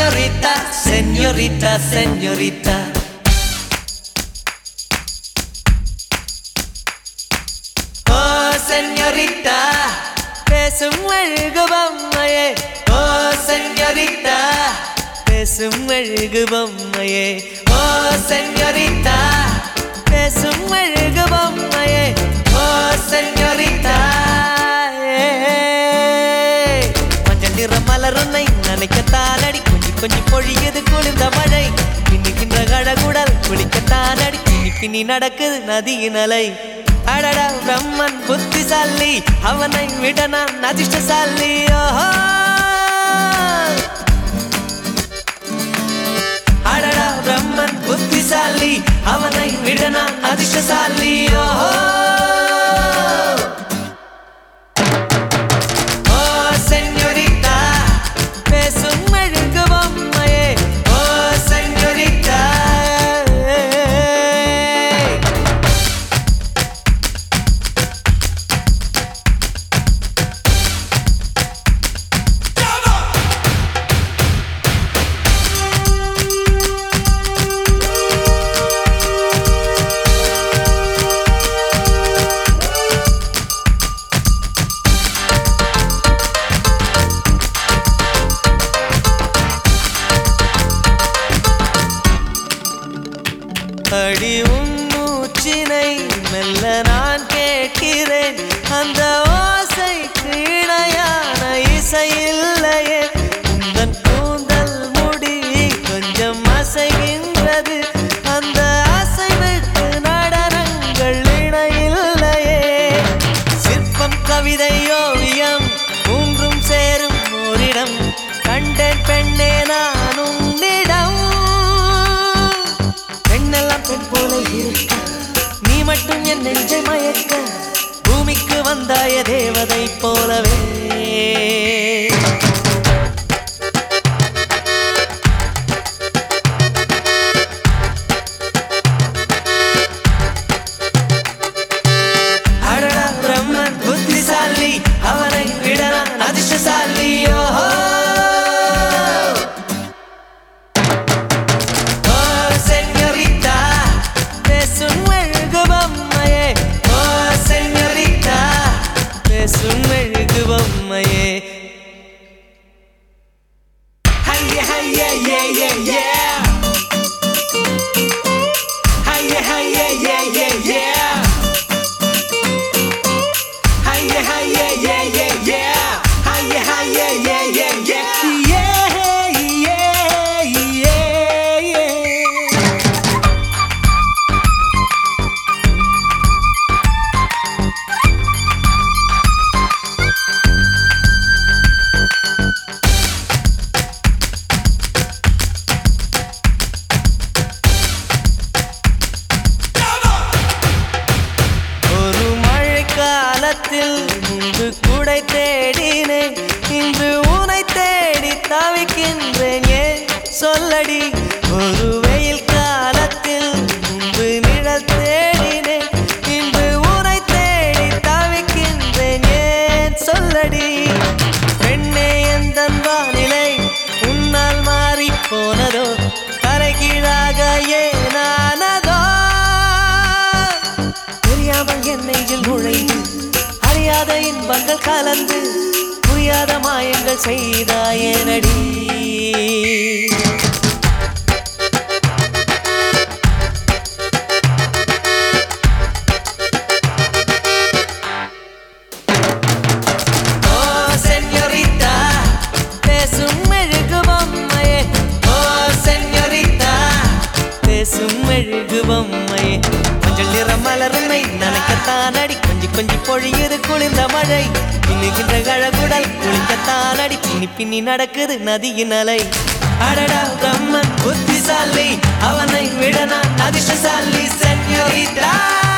señorita, señorita, señorita. ஓ செஞ்சரிட்டா பேசும் அழகு பொம்மையே ஓ செஞ்சரிட்டா பேசும் அழகு பொம்மையே ஓ செஞ்சரிட்டா பேசும் அழகு பொம்மையே ஓ செஞ்சரிட்டா மஞ்சள் நிற மலருன்னை நினைக்கத்தான் அடி கொஞ்சி கொஞ்சி பொழியுது குளிர்ந்த மழை பின்னுகின்ற கழகுடல் குளிக்கத்தான் அடி பின்னி பின்னி நடக்குது நதியின் அலை அடடா பிரம்மன் புத்திசாலி அவனை விட நான் அதிர்ஷ்டசாலி ஓஹோ அடடா பிரம்மன் புத்திசாலி அவனை விட நான் அதிர்ஷ்டசாலி ஓஹோ ஓ செஞ்சோரிட்டா பேசும் அழகு பொம்மையே ஓ செஞ்சோரிட்டா அடி உன் மூச்சினை மெல்ல நான் கேட்கிறேன் அந்த ஓசைக்கு இணையான இசை இல்லையே உந்தன் கூந்தல் முடி கொஞ்சம் அசைகின்றது அந்த அசைவுக்கு நடனங்கள் இணையில்லையே சிற்பம் கவிதை ஓவியம் மூன்றும் சேரும் ஓரிடம் கண்டேன் பெண்ணே நான் உன்னிடம் பெண்ணெல்லாம் பெண் போல இருக்க நீ மட்டும் என் நெஞ்சை மயக்க பூமிக்கு வந்தாய தேவதை போலவே அடடா பிரம்மன் புத்திசாலி அவனை விட நான் அதிர்ஷ்டசாலி ஓஹோ ஓ செஞ்சரிட்டா பேசும் அழகு பொம்மையே ஓ செஞ்சரிட்டா பேசும் அழகு பொம்மையே ஹைய ஹைய ஏ ஏ ஏ ஹைய ஹைய ஏ ஏ ஏ ஹைய ஹைய ஏ ஏ ஏ ஹைய ஹைய ஏ ஏ ஏ ஏ ஏ ஏ ஏ ஒரு மழை காலத்தில் முன்பு குடை தேடினேன் இன்று உனை தேடி தவிக்கின்றேன் ஏன் சொல்லடி ஒரு வெயில் காலத்தில் முன்பு நிழல் தேடினேன் இன்று உனை தேடி தவிக்கின்றேன் ஏன் சொல்லடி பெண்ணே எந்த வானிலை உன்னால் மாறி போனதோ தலைகீழாக ஏனானதோ தெரியாமல் என் நெஞ்சில் நுழைந்து அறியாத இன்பங்கள் கலந்து புரியாத மாயங்கள் செய்தாயனடி ஓ செஞ்சரிட்டா பேசும் மெழுகு பொம்மையே ஓ செஞ்சரிட்டா பேசும் மெழுகு பொம்மையே மஞ்சள் நிற மலருமை நனைக்கத்தான் அடி கொஞ்சி கொஞ்சி பொழியுது குளிர்ந்த மழை பின்னுகின்ற கழகுடல் குளிக்கத்தான் அடி பின்னி பின்னி நடக்குது நதியின் அலை அடடா பிரம்மன் புத்திசாலி அவனை விட நான் அதிர்ஷ்டசாலி செஞ்சரிட்டா